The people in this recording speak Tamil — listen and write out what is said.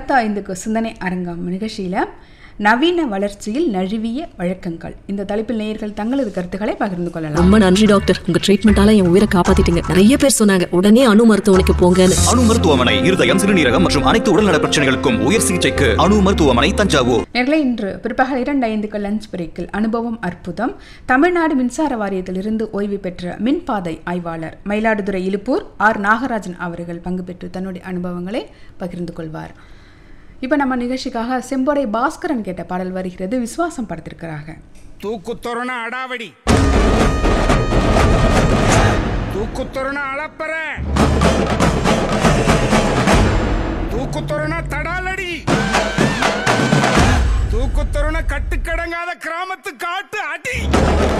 பத்து ஐந்துக்கு சிந்தனை அரங்கம் நிகழ்ச்சியில் நவீன வளர்ச்சியில் நழுவிய வழக்கங்கள் இந்த தலைப்பில் நேயர்கள் தங்களது கருத்துக்களை பகிர்ந்து கொள்ளலாம் ரொம்ப நன்றி டாக்டர் உங்க ட்ரீட்மெண்டால என் உயிரை காப்பாத்திட்டீங்க நிறைய பேர் சொன்னாங்க உடனே அணு மருத்துவமனைக்கு போங்கன்னு அணு மருத்துவமனை இருதயம் சிறுநீரகம் மற்றும் அனைத்து உடல்நல பிரச்சனைகளுக்கும் உயர் சிகிச்சைக்கு அணு மருத்துவமனை தஞ்சாவூர் நேர்களை இன்று பிற்பகல் இரண்டு ஐந்துக்கு லஞ்ச் பிரேக்கில் அனுபவம் அற்புதம் தமிழ்நாடு மின்சார வாரியத்திலிருந்து ஓய்வு பெற்ற மின்பாதை ஆய்வாளர் மயிலாடுதுறை இலுப்பூர் ஆர் நாகராஜன் அவர்கள் பங்கு பெற்று தன்னுடைய அனுபவங்களை பகிர்ந்து கொள்வார் இப்போ நம்ம நிகழ்ச்சிக்காக செம்போடை பாஸ்கரன் கேட்ட பாடல் வருகிறது விசுவாசம் படத்திற்காக தூக்குத்தொரண அடாவடி தூக்குத்தொரண அளப்பற தூக்குத்தொரண தடாலடி தூக்குத்தொரண கட்டுக்கடங்காத கிராமத்து காட்டு